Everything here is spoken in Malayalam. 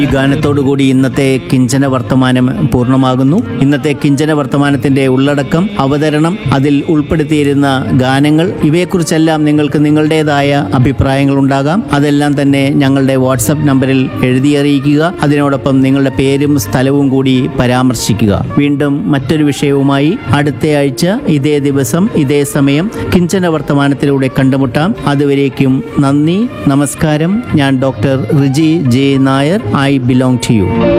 ഈ ഗാനത്തോടുകൂടി ഇന്നത്തെ കിഞ്ചന വർത്തമാനം പൂർണ്ണമാകുന്നു ഇന്നത്തെ കിഞ്ചന വർത്തമാനത്തിന്റെ ഉള്ളടക്കം അവതരണം അതിൽ ഉൾപ്പെടുത്തിയിരുന്ന ഗാനങ്ങൾ ഇവയെക്കുറിച്ചെല്ലാം നിങ്ങൾക്ക് നിങ്ങളുടേതായ അഭിപ്രായങ്ങൾ ഉണ്ടാകാം അതെല്ലാം തന്നെ ഞങ്ങളുടെ വാട്സപ്പ് നമ്പറിൽ എഴുതി അറിയിക്കുക അതിനോടൊപ്പം നിങ്ങളുടെ പേരും സ്ഥലവും കൂടി പരാമർശിക്കുക വീണ്ടും മറ്റൊരു വിഷയവുമായി അടുത്ത ആഴ്ച ഇതേ ദിവസം ഇതേ സമയം കിഞ്ചന വർത്തമാനത്തിലൂടെ കണ്ടുമുട്ടാം അതുവരേക്കും നന്ദി നമസ്കാരം ഞാൻ doctor Riji J Nair I belong to U